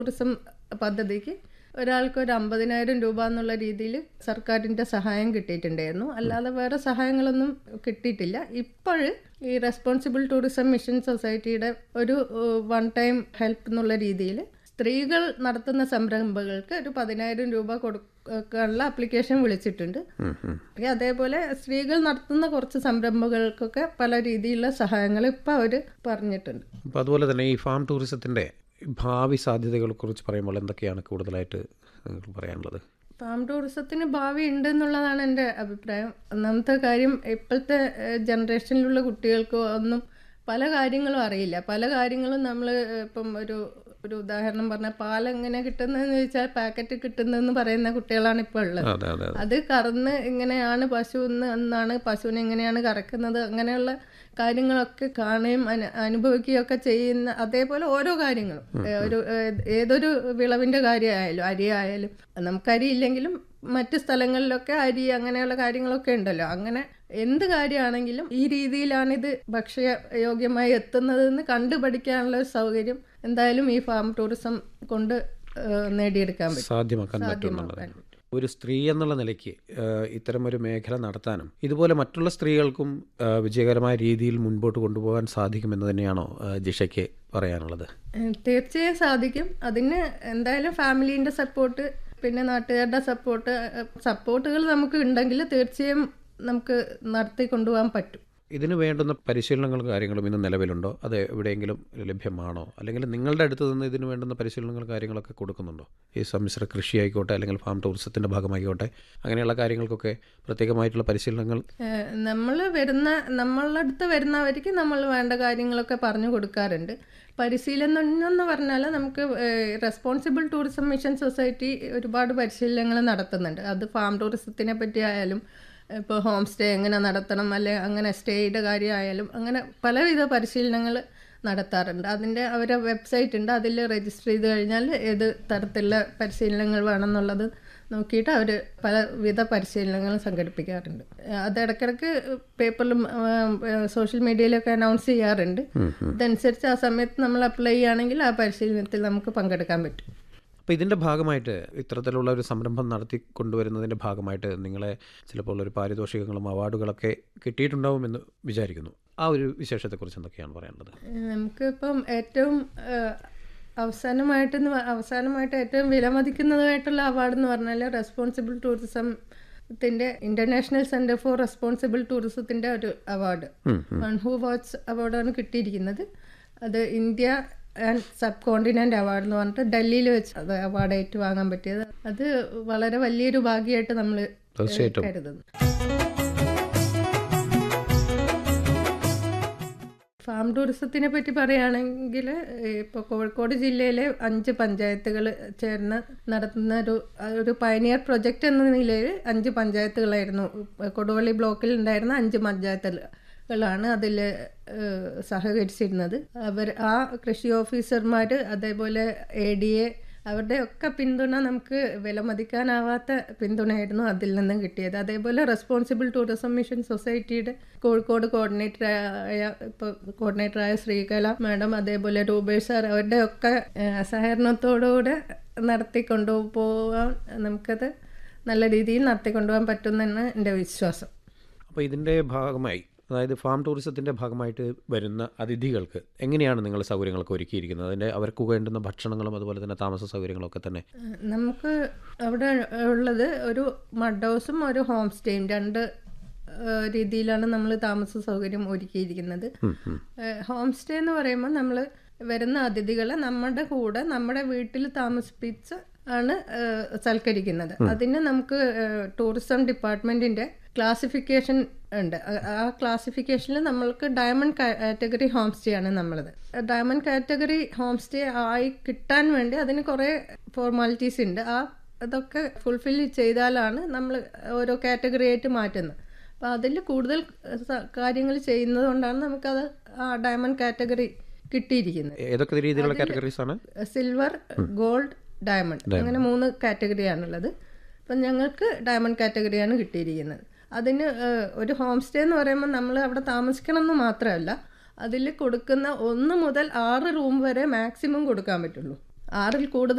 tourism പദ്ധതിക്ക് ഒരാൾക്ക് ഒരു അമ്പതിനായിരം രൂപ എന്നുള്ള രീതിയിൽ സർക്കാരിൻ്റെ സഹായം കിട്ടിയിട്ടുണ്ടായിരുന്നു അല്ലാതെ വേറെ സഹായങ്ങളൊന്നും കിട്ടിയിട്ടില്ല ഇപ്പോൾ ഈ റെസ്പോൺസിബിൾ ടൂറിസം മിഷൻ സൊസൈറ്റിയുടെ ഒരു വൺ ടൈം ഹെൽപ്പ് എന്നുള്ള രീതിയിൽ സ്ത്രീകൾ നടത്തുന്ന സംരംഭങ്ങൾക്ക് ഒരു പതിനായിരം രൂപ കൊടുക്കാനുള്ള ആപ്ലിക്കേഷൻ വിളിച്ചിട്ടുണ്ട് അതേപോലെ സ്ത്രീകൾ നടത്തുന്ന കുറച്ച് സംരംഭങ്ങൾക്കൊക്കെ പല രീതിയിലുള്ള സഹായങ്ങൾ ഇപ്പോൾ അവർ പറഞ്ഞിട്ടുണ്ട് അപ്പോൾ അതുപോലെ തന്നെ ഈ ഫാം ടൂറിസത്തിൻ്റെ ഭാവി സാധ്യതകളെ കുറിച്ച് പറയുമ്പോൾ എന്തൊക്കെയാണ് കൂടുതലായിട്ട് നിങ്ങൾക്ക് പറയാനുള്ളത് ഫാം ടൂറിസത്തിന് ഭാവി ഉണ്ട് എന്നുള്ളതാണ് എൻ്റെ അഭിപ്രായം ഒന്നാമത്തെ കാര്യം ഇപ്പോഴത്തെ ജനറേഷനിലുള്ള കുട്ടികൾക്ക് ഒന്നും പല കാര്യങ്ങളും അറിയില്ല പല കാര്യങ്ങളും നമ്മൾ ഇപ്പം ഒരു ഒരു ഉദാഹരണം പറഞ്ഞാൽ പാൽ എങ്ങനെ കിട്ടുന്നതെന്ന് ചോദിച്ചാൽ പാക്കറ്റ് കിട്ടുന്നതെന്ന് പറയുന്ന കുട്ടികളാണ് ഇപ്പോൾ ഉള്ളത് അതെ അതെ അത് കറന്ന് ഇങ്ങനെയാണ് പശു എന്ന് എന്നാണ് പശുവിനെ എങ്ങനെയാണ് കറക്കുന്നത് അങ്ങനെയുള്ള കാര്യങ്ങളൊക്കെ കാണുകയും അനു- അനുഭവിക്കുകയും ഒക്കെ ചെയ്യുന്ന അതേപോലെ ഓരോ കാര്യങ്ങളും ഏ, ഒരു ഏ, ഏതൊരു വിളവിന്റെ കാര്യമായാലും അരി ആയാലും നമുക്ക് അരി ഇല്ലെങ്കിലും മറ്റ് സ്ഥലങ്ങളിലൊക്കെ അരി അങ്ങനെയുള്ള കാര്യങ്ങളൊക്കെ ഉണ്ടല്ലോ അങ്ങനെ എന്ത് കാര്യമാണെങ്കിലും ഈ രീതിയിലാണ് ഇത് ഭക്ഷ്യ യോഗ്യമായി എത്തുന്നതെന്ന് കണ്ടുപഠിക്കാനുള്ള ഒരു സൗകര്യം എന്തായാലും ഈ ഫാം ടൂറിസം കൊണ്ട് ഏ, നേടിയെടുക്കാൻ പറ്റും സാധ്യമാക്കാൻ പറ്റുമെന്നുള്ളത് ഒരു സ്ത്രീ എന്നുള്ള നിലയ്ക്ക് ഏഹ്, ഇത്തരമൊരു മേഖല നടത്താനും ഇതുപോലെ മറ്റുള്ള സ്ത്രീകൾക്കും ഏഹ്, വിജയകരമായ രീതിയിൽ മുൻപോട്ട് കൊണ്ടുപോകാൻ സാധിക്കുമെന്ന് തന്നെയാണോ ഏഹ്, ജിഷയ്ക്ക് പറയാനുള്ളത് ഏഹ് തീർച്ചയായും സാധിക്കും അതിന് എന്തായാലും ഫാമിലീൻ്റെ സപ്പോർട്ട് പിന്നെ നാട്ടുകാരുടെ സപ്പോർട്ട് സപ്പോർട്ടുകൾ നമുക്ക് ഉണ്ടെങ്കിൽ തീർച്ചയായും നമുക്ക് നടത്തി കൊണ്ടുപോകാൻ പറ്റും ഇതിന് വേണ്ടുന്ന പരിശീലനങ്ങളും കാര്യങ്ങളും ഇന്ന് നിലവിലുണ്ടോ അത് എവിടെയെങ്കിലും ലഭ്യമാണോ അല്ലെങ്കിൽ നിങ്ങളുടെ അടുത്ത് നിന്ന് ഇതിന് വേണ്ടുന്ന പരിശീലനങ്ങളും കാര്യങ്ങളൊക്കെ കൊടുക്കുന്നുണ്ടോ ഈ സമ്മിശ്ര കൃഷി ആയിക്കോട്ടെ അല്ലെങ്കിൽ ഫാം ടൂറിസത്തിൻ്റെ ഭാഗമായിക്കോട്ടെ അങ്ങനെയുള്ള കാര്യങ്ങൾക്കൊക്കെ പ്രത്യേകമായിട്ടുള്ള പരിശീലനങ്ങൾ നമ്മൾ വരുന്ന നമ്മളുടെ അടുത്ത് വരുന്നവർക്ക് നമ്മൾ വേണ്ട കാര്യങ്ങളൊക്കെ പറഞ്ഞു കൊടുക്കാറുണ്ട് പരിശീലനം എന്ന് പറഞ്ഞാൽ നമുക്ക് റെസ്പോൺസിബിൾ ടൂറിസം മിഷൻ സൊസൈറ്റി ഒരുപാട് പരിശീലനങ്ങൾ നടത്തുന്നുണ്ട് അത് ഫാം ടൂറിസത്തിനെ പറ്റി ആയാലും ഇപ്പോൾ ഹോം സ്റ്റേ എങ്ങനെ നടത്തണം അല്ലെ അങ്ങനെ സ്റ്റേയുടെ കാര്യമായാലും അങ്ങനെ പലവിധ പരിശീലനങ്ങൾ നടത്താറുണ്ട് അതിൻ്റെ അവരെ വെബ്സൈറ്റ് ഉണ്ട് അതിൽ രജിസ്റ്റർ ചെയ്ത് കഴിഞ്ഞാൽ ഏത് തരത്തിലുള്ള പരിശീലനങ്ങൾ വേണമെന്നുള്ളത് നോക്കിയിട്ട് അവർ പലവിധ പരിശീലനങ്ങൾ സംഘടിപ്പിക്കാറുണ്ട് അത് ഇടയ്ക്കിടയ്ക്ക് പേപ്പറിലും സോഷ്യൽ മീഡിയയിലൊക്കെ അനൗൺസ് ചെയ്യാറുണ്ട് ഇതനുസരിച്ച് ആ സമയത്ത് നമ്മൾ അപ്ലൈ ചെയ്യുകയാണെങ്കിൽ ആ പരിശീലനത്തിൽ നമുക്ക് പങ്കെടുക്കാൻ പറ്റും അപ്പോൾ ഇതിൻ്റെ ഭാഗമായിട്ട് ഇത്തരത്തിലുള്ള ഒരു സംരംഭം നടത്തി കൊണ്ടുവരുന്നതിൻ്റെ ഭാഗമായിട്ട് നിങ്ങളെ ചിലപ്പോൾ ഒരു പാരിതോഷികങ്ങളും അവാർഡുകളൊക്കെ കിട്ടിയിട്ടുണ്ടാവുമെന്ന് വിചാരിക്കുന്നു ആ ഒരു വിശേഷത്തെക്കുറിച്ച് എന്തൊക്കെയാണ് പറയാനുള്ളത് നമുക്കിപ്പം ഏറ്റവും ഏഹ്, അവസാനമായിട്ട് എന്ന് പ- അവസാനമായിട്ട് ഏറ്റവും വിലമതിക്കുന്നതായിട്ടുള്ള അവാർഡ് എന്ന് പറഞ്ഞാൽ റെസ്പോൺസിബിൾ ടൂറിസത്തിന്റെ ഇന്റർനാഷണൽ സെന്റർ ഫോർ റെസ്പോൺസിബിൾ ടൂറിസത്തിന്റെ ഒരു അവാർഡ് വൺ ഹൂ വാച്ച് അവാർഡാണ് കിട്ടിയിരിക്കുന്നത് അത് India and subcontinent award എന്ന് പറഞ്ഞിട്ട് ഡൽഹിയിൽ വെച്ച് അത് അവാർഡ് ഏറ്റുവാങ്ങാൻ പറ്റിയത് അത് വളരെ വലിയൊരു ഭാഗ്യമായിട്ട് നമ്മൾ തീർച്ചയായിട്ടും കരുതുന്നു ഫാം ടൂറിസത്തിനെ പറ്റി പറയുകയാണെങ്കിൽ ഇപ്പോൾ കോഴിക്കോട് ജില്ലയിലെ അഞ്ച് പഞ്ചായത്തുകൾ ചേർന്ന് നടത്തുന്ന ഒരു ഒരു പയനിയർ പ്രൊജക്റ്റ് എന്ന നിലയിൽ അഞ്ച് പഞ്ചായത്തുകളായിരുന്നു കൊടുവള്ളി ബ്ലോക്കിൽ ഉണ്ടായിരുന്ന അഞ്ച് പഞ്ചായത്തുകളാണ് അതിൽ സഹകരിച്ചിരുന്നത് അവർ ആ കൃഷി ഓഫീസർമാർ അതേപോലെ എ ഡി എ അവരുടെ ഒക്കെ പിന്തുണ നമുക്ക് വിലമതിക്കാനാവാത്ത പിന്തുണയായിരുന്നു അതിൽ നിന്നും കിട്ടിയത് അതേപോലെ റെസ്പോൺസിബിൾ ടൂറിസം മിഷൻ സൊസൈറ്റിയുടെ കോഴിക്കോട് കോർഡിനേറ്റർ ആയ ഇപ്പോൾ കോർഡിനേറ്ററായ ശ്രീകല മാഡം അതേപോലെ രൂപേഷ് സാർ അവരുടെ ഒക്കെ ഏഹ്, സഹകരണത്തോടുകൂടെ നടത്തിക്കൊണ്ടു പോകാൻ നമുക്കത് നല്ല രീതിയിൽ നടത്തിക്കൊണ്ടുപോകാൻ പറ്റുമെന്നാണ് എൻ്റെ വിശ്വാസം അപ്പോൾ ഇതിൻ്റെ ഭാഗമായി അതായത് ഫാം ടൂറിസത്തിൻ്റെ ഭാഗമായിട്ട് വരുന്ന അതിഥികൾക്ക് എങ്ങനെയാണ് നിങ്ങൾ സൗകര്യങ്ങളൊക്കെ ഒരുക്കിയിരിക്കുന്നത് അതിൻ്റെ അവർക്ക് വേണ്ടുന്ന ഭക്ഷണങ്ങളും അതുപോലെ തന്നെ താമസ സൗകര്യങ്ങളൊക്കെ തന്നെ നമുക്ക് അവിടെ ഉള്ളത് ഒരു മഡ് ഹൗസും ഒരു ഹോം സ്റ്റേയും രണ്ട് ഏഹ്, രീതിയിലാണ് നമ്മൾ താമസ സൗകര്യം ഒരുക്കിയിരിക്കുന്നത് ഏഹ്, ഹോം സ്റ്റേ എന്ന് പറയുമ്പോൾ നമ്മൾ വരുന്ന അതിഥികളെ നമ്മുടെ കൂടെ നമ്മുടെ വീട്ടിൽ താമസിപ്പിച്ച് ആണ് ഏഹ്, സൽക്കരിക്കുന്നത് അതിന് നമുക്ക് ഏഹ്, ടൂറിസം ഡിപ്പാർട്ട്മെന്റിന്റെ ക്ലാസിഫിക്കേഷൻ ഉണ്ട് ആ- ആ ക്ലാസിഫിക്കേഷനിൽ നമ്മൾക്ക് ഡയമണ്ട് കാറ്റഗറി ഹോം സ്റ്റേ ആണ് നമ്മളത് ഡയമണ്ട് കാറ്റഗറി ഹോം സ്റ്റേ ആയി കിട്ടാൻ വേണ്ടി അതിന് കുറേ ഫോർമാലിറ്റീസ് ഉണ്ട് ആ അതൊക്കെ ഫുൾഫിൽ ചെയ്താലാണ് നമ്മൾ ഓരോ കാറ്റഗറി ആയിട്ട് മാറ്റുന്നത് അപ്പോൾ അതിൽ കൂടുതൽ കാര്യങ്ങൾ ചെയ്യുന്നത് കൊണ്ടാണ് നമുക്കത് ആ ഡയമണ്ട് കാറ്റഗറി കിട്ടിയിരിക്കുന്നത് ഏതൊക്കെ രീതിയിലുള്ള കാറ്റഗറീസ് ആണ് സിൽവർ ഗോൾഡ് ഡയമണ്ട് അങ്ങനെ മൂന്ന് കാറ്റഗറിയാണുള്ളത് അപ്പം ഞങ്ങൾക്ക് ഡയമണ്ട് കാറ്റഗറിയാണ് കിട്ടിയിരിക്കുന്നത് അതിന് ഏഹ്, ഒരു ഹോം സ്റ്റേ എന്ന് പറയുമ്പോൾ നമ്മൾ അവിടെ താമസിക്കണം എന്ന് മാത്രമല്ല അതിൽ കൊടുക്കുന്ന ഒന്ന് മുതൽ ആറ് റൂം വരെ മാക്സിമം കൊടുക്കാൻ പറ്റുള്ളൂ ആറിൽ കൂടുതൽ